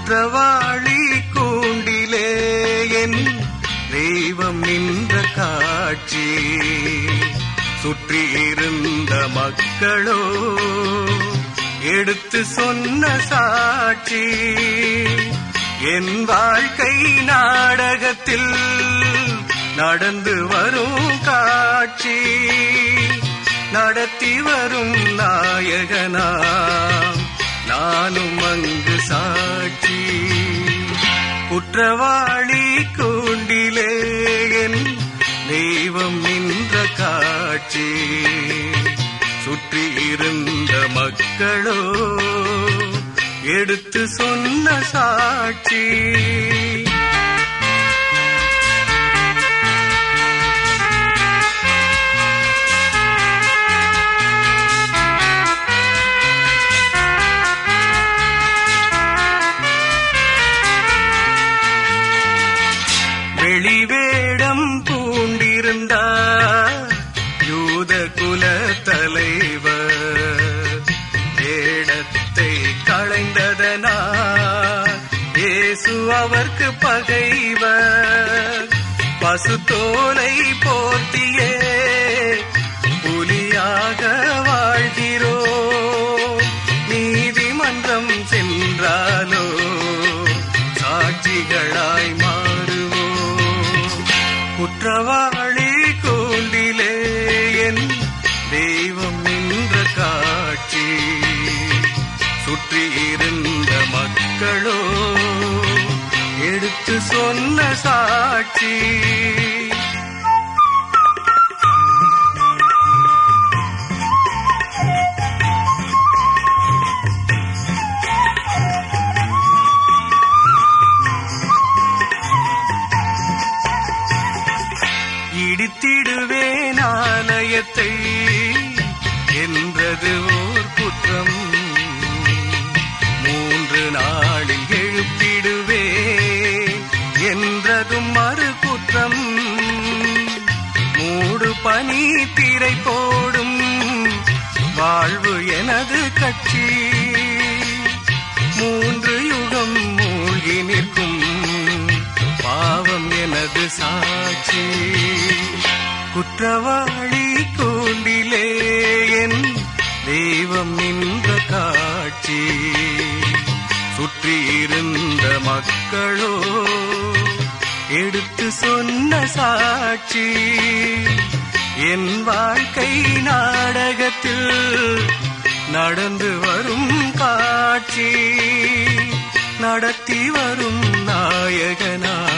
குற்றவாளி கூண்டிலே என் தெய்வம் நின்ற காட்சி சுற்றி இருந்த மக்களோ எடுத்து சொன்ன சாட்சி என் வாழ்க்கை நாடகத்தில் நடந்து வரும் காட்சி நடத்தி வரும் நாயகனாம் நானும் அங்கு சாட்சி குற்றவாளி கூண்டிலே என் தெய்வம் நின்ற காட்சி சுற்றி இருந்த மக்களோ எடுத்து சொன்ன சாட்சி வெளிவேடம் பூண்டிருந்தார் யூத குல தலைவர் வேடத்தை களைந்ததனால் இயேசு அவர்க்கு பகைவர் பசுத்தோலை போர்த்தியே புலியாக வாழ்கிறோ நீதிமன்றம் சென்றாலோ சாட்சிகளாய் மாறுவோம் குற்றவாளி கூண்டிலே என் தெய்வம் நின்ற காட்சி சுற்றி இருந்த மக்களோ எடுத்து சொன்ன சாட்சி இடித்திடுவேன் ஆலயத்தை என்றது ஓர் குற்றம் மூன்று நாளில் எழுப்பிடுவேன் என்றதும் மறு குற்றம் மூடு பனி திரை போடும் வாழ்வு எனது கட்சி மூன்று யுகம் மூழ்கி நிற்கும் பாவம் எனது சாட்சி குற்றவாளி கூண்டிலே என் தெய்வம் நின்ற காட்சி சுற்றி இருந்த மக்களோ எடுத்து சொன்ன சாட்சி என் வாழ்க்கை நாடகத்தில் நடந்து வரும் காட்சி நடத்தி வரும் நாயகனா